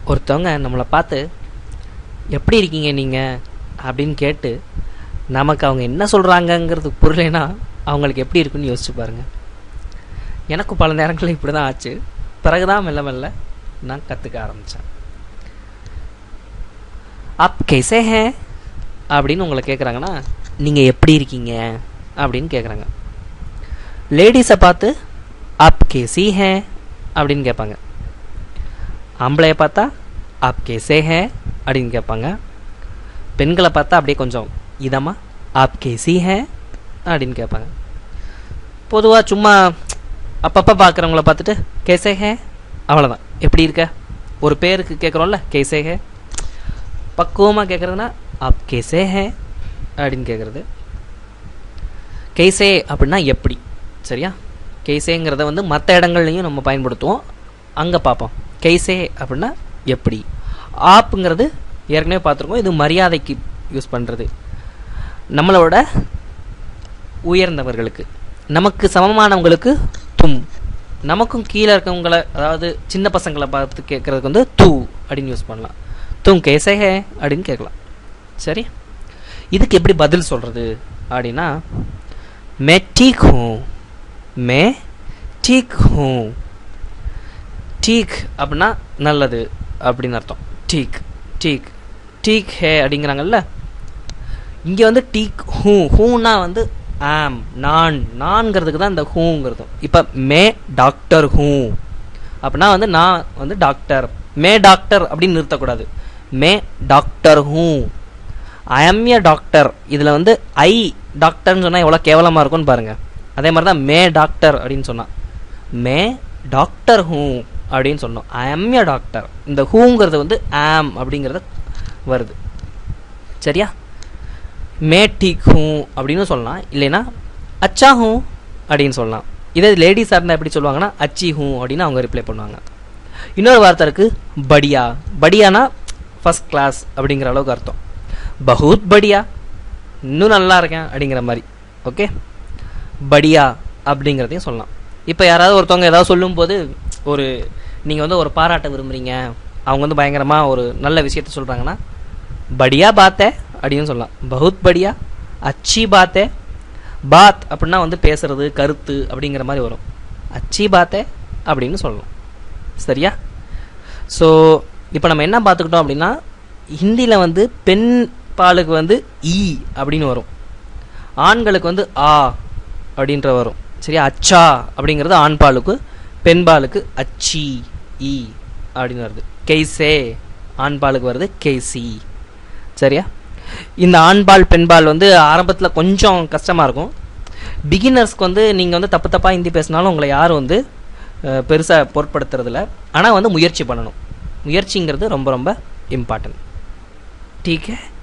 ஒருத்தவங்க நம்மளை பார்த்து எப்படி இருக்கீங்க நீங்கள் அப்படின்னு கேட்டு நமக்கு அவங்க என்ன சொல்கிறாங்கங்கிறது புரியலைன்னா அவங்களுக்கு எப்படி இருக்குன்னு யோசிச்சு பாருங்க எனக்கு பல நேரங்களில் இப்படி தான் ஆச்சு பிறகுதான் மெல்ல மெல்ல நான் கற்றுக்க ஆரம்பித்தேன் அப் கேசே ஹே அப்படின்னு உங்களை கேட்குறாங்கன்னா நீங்கள் எப்படி இருக்கீங்க அப்படின்னு கேட்குறாங்க லேடிஸை பார்த்து அப் கேசி ஹே அப்படின்னு கேட்பாங்க ஆம்பளைய பார்த்தா அப் கேசே ஹே அப்படின்னு கேட்பாங்க பெண்களை பார்த்தா அப்படியே கொஞ்சம் இதமா ஆப் கேசி ஹே அப்படின்னு கேட்பாங்க பொதுவாக சும்மா அப்பப்போ பார்க்குறவங்கள பார்த்துட்டு கேசே ஹே அவ்வளோதான் எப்படி இருக்க ஒரு பேருக்கு கேட்குறோம்ல கேசே ஹே பக்குவமாக கேட்குறதுனா ஆப் கேசே ஹே அப்படின்னு கேட்குறது கேசே அப்படின்னா எப்படி சரியா கேசேங்கிறத வந்து மற்ற இடங்கள்லையும் நம்ம பயன்படுத்துவோம் அங்கே பார்ப்போம் கேசே அப்படின்னா எப்படி ஆப்புங்கிறது ஏற்கனவே பார்த்துருக்கோம் இது மரியாதைக்கு யூஸ் பண்ணுறது நம்மளோட உயர்ந்தவர்களுக்கு நமக்கு சமமானவங்களுக்கு தும் நமக்கும் கீழே இருக்கவங்கள அதாவது சின்ன பசங்களை பார்த்து கேட்குறதுக்கு வந்து தூ அப்படின்னு யூஸ் பண்ணலாம் தும் கேசே ஹே அப்படின்னு கேட்கலாம் சரி இதுக்கு எப்படி பதில் சொல்கிறது அப்படின்னா மே டீக் ஹூ மே டீக் ஹூ டீக் அப்படின்னா நல்லது அப்படின்னு அர்த்தம் டீக் டீக் டீக் ஹே அப்படிங்கிறாங்கல்ல இங்கே வந்து டீக் ஹூ ஹூனா வந்து ஆம் நான் நான்கிறதுக்கு தான் இந்த ஹூங்கிறது இப்போ மே டாக்டர் ஹூ அப்படின்னா வந்து நான் வந்து டாக்டர் மே டாக்டர் அப்படின்னு நிறுத்தக்கூடாது may doctor who I am a doctor இதில் வந்து ஐ டாக்டர்னு சொன்னால் எவ்வளோ கேவலமாக இருக்கும்னு பாருங்கள் அதே மாதிரி தான் மே டாக்டர் அப்படின்னு சொன்னான் மே டாக்டர் ஹூ அப்படின்னு சொன்னோம் ஐ எம் ஏ டாக்டர் இந்த ஹூங்கிறது வந்து ஆம் அப்படிங்கிறது வருது சரியா மே டீக் ஹூ அப்படின்னு சொல்லலாம் இல்லைன்னா அச்சா ஹூ அப்படின்னு சொல்லலாம் இதே லேடிஸாக இருந்தால் எப்படி சொல்லுவாங்கன்னா அச்சி ஹூ அப்படின்னு அவங்க ரிப்ளை பண்ணுவாங்க இன்னொரு வார்த்தை இருக்குது படியா படியானா ஃபஸ்ட் கிளாஸ் அப்படிங்கிற அளவுக்கு அர்த்தம் பஹூத் படியா இன்னும் நல்லா இருக்கேன் அப்படிங்கிற மாதிரி ஓகே படியா அப்படிங்கிறதையும் சொல்லலாம் இப்போ யாராவது ஒருத்தவங்க ஏதாவது சொல்லும்போது ஒரு நீங்கள் வந்து ஒரு பாராட்ட விரும்புகிறீங்க அவங்க வந்து பயங்கரமாக ஒரு நல்ல விஷயத்த சொல்கிறாங்கன்னா படியா பாத்தே அப்படின்னு சொல்லலாம் பகுத் படியா அச்சி பாத்தே பாத் அப்படின்னா வந்து பேசுறது கருத்து அப்படிங்கிற மாதிரி வரும் அச்சி பாத்தே அப்படின்னு சொல்லலாம் சரியா ஸோ இப்போ நம்ம என்ன பார்த்துக்கிட்டோம் அப்படின்னா ஹிந்தியில் வந்து பெண் பாலுக்கு வந்து ஈ அப்படின்னு வரும் ஆண்களுக்கு வந்து ஆ அப்படின்ற வரும் சரியா அச்சா அப்படிங்கிறது ஆண் பாலுக்கு பெண் பாலுக்கு அச்சி ஈ அப்படின்னு வருது கெய்சே ஆண் பாலுக்கு வருது கெய்சி சரியா இந்த ஆண்பால் பெண்பால் வந்து ஆரம்பத்தில் கொஞ்சம் கஷ்டமாக இருக்கும் பிகினர்ஸ்க்கு வந்து நீங்கள் வந்து தப்பு தப்பாக ஹிந்தி பேசினாலும் உங்களை யாரும் வந்து பெருசாக பொருட்படுத்துறதில்ல ஆனால் வந்து முயற்சி பண்ணணும் முயற்சிங்கிறது ரொம்ப ரொம்ப இம்பார்ட்டன்ட் டீக்